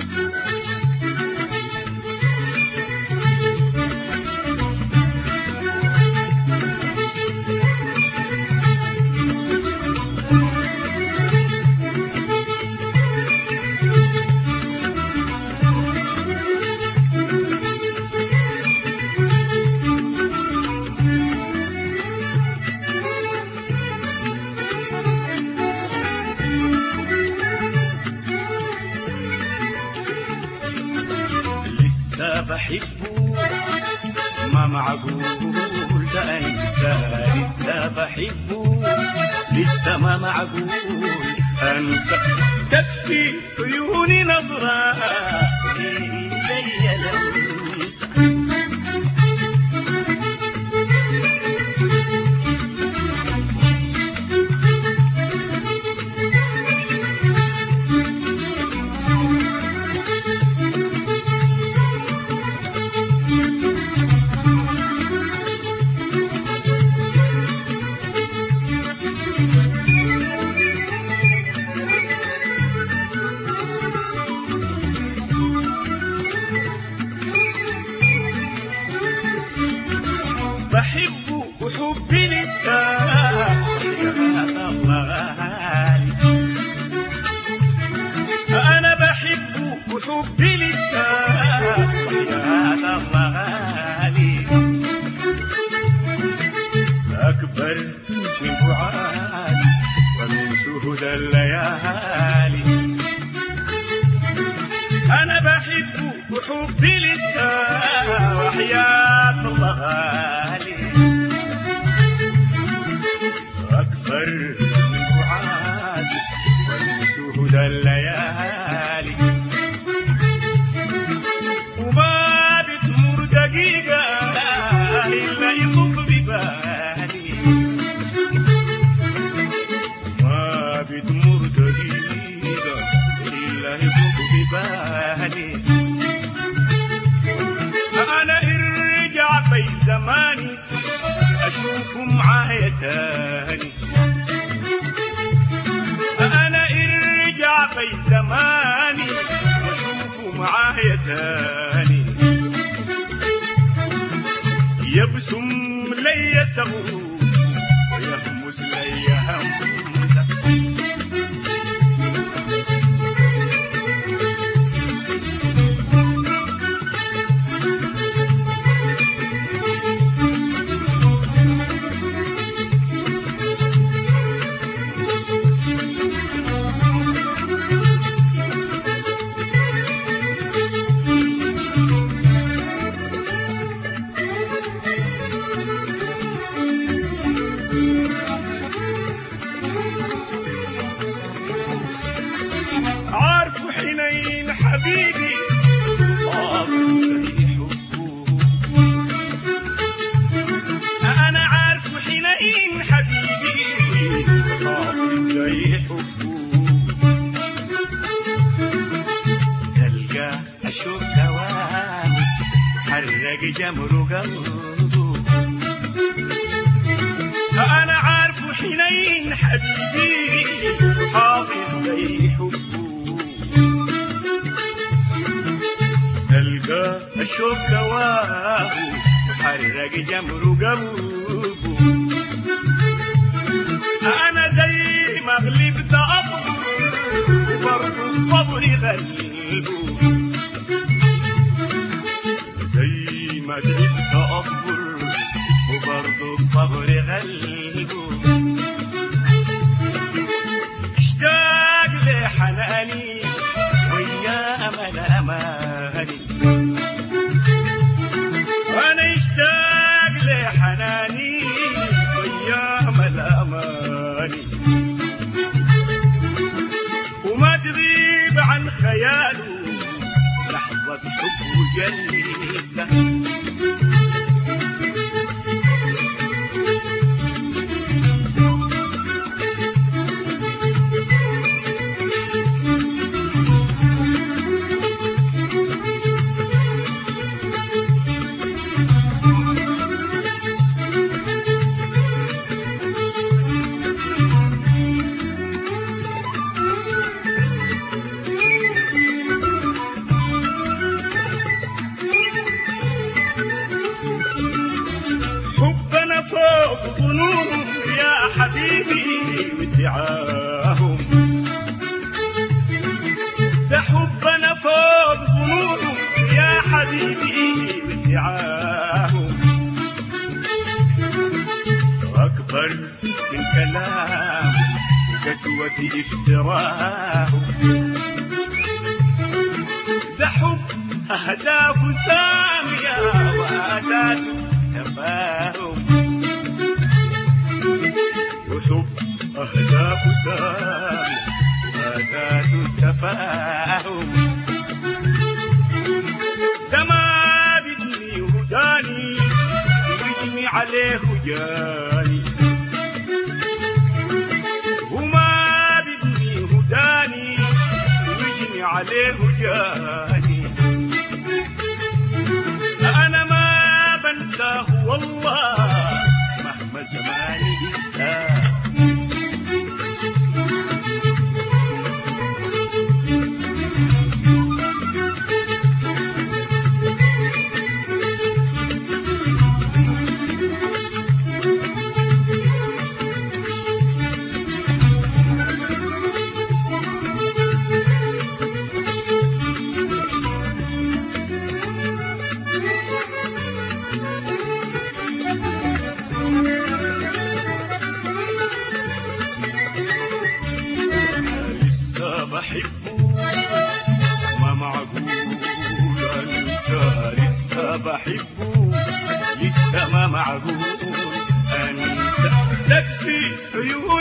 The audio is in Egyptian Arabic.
لسه بحبه ما معقول ده انسى لسه بحبه لسه ما معقول انسى تكفي عيوني نظرة لي لمسة بحبه وحبي لسه يا الله أنا بحبه وحبي لسه يا الله أكبر من بعاد ومن شهود الليالي أنا بحبه وحبي لسه وحياة الله غالي أكبر من بعاد ومن شهود الليالي وما بتمر دقيقة إلا يطوف ببالي ما بتمر دقيقة إلا يطوف ببالي أنا ارجع في زماني أشوف معايا تاني أنا ارجع في زماني وأشوف معايا تاني يبسم لي سغور ويهمس لي همسه عارف حنين حبيبي آه زي حبه أنا عارف حنين حبيبي آه زي حبه تلقى أشوف دوام حرق جمر قلبه أنا عارف حنين حبيبي حافظ زي حبه تلقى الشوق دواه حرق جمر قلبه أنا زي ما غلبت أصبر وبرضه الصبر غلبه زي ما تعبت أصبر وبرضه الصبر غلبه اشتاق لحناني ويا أمل أماني أنا اشتاق لحناني ويا أمل أماني وما تغيب عن خياله لحظة حب وجلسة حبيبي وادعاهم ده حبنا فوق ظنونهم يا حبيبي وادعاهم أكبر من كلام وقسوة افتراهم ده حب أهداف سامية وأساس تفاهم وحب أهداف سامية وأساس التفاهم ده ما بدني هداني ويجني عليه جاني وما بدني هداني ويجني عليه جاني أنا ما بنساه والله مهما زماني إنساه لسه بحبه ما معقول انسى لسه بحبه لسه ما معقول انسى تكفي عيون